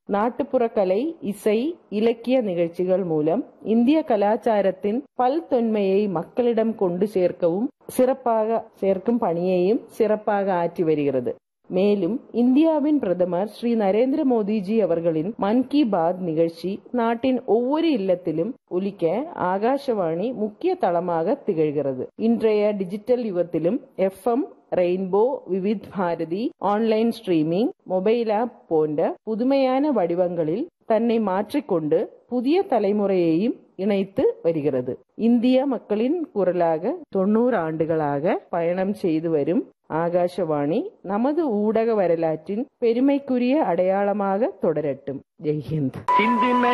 நாட்டுப்புற கலை இசை இலக்கிய நிகழ்ச்சிகள் மூலம் இந்திய கலாச்சாரத்தின் பல்தொன்மையை மக்களிடம் கொண்டு சேர்க்கவும் சிறப்பாக சேர்க்கும் பணியையும் சிறப்பாக ஆற்றி வருகிறது மேலும் இந்தியாவின் பிரதமர் ஸ்ரீ நரேந்திர மோடிஜி அவர்களின் மன் கி பாத் நிகழ்ச்சி நாட்டின் ஒவ்வொரு இல்லத்திலும் ஒலிக்க ஆகாஷவாணி முக்கிய தளமாக திகழ்கிறது இன்றைய டிஜிட்டல் யுகத்திலும் FM rainbow Vividh Bharati online streaming mobile app போன்ற புதுமையான வடிவங்களில் தன்னை மாற்றிக்கொண்டு புதிய தலைமுறையையும் இணைத்து வருகிறது இந்திய மக்களின் குரலாக தொண்ணூறு ஆண்டுகளாக பயணம் செய்து வரும் ஆகாஷவாணி நமது ஊடக வரலாற்றின் பெருமைக்குரிய அடையாளமாக தொடரட்டும் ஜெய்ஹிந்த் சிந்து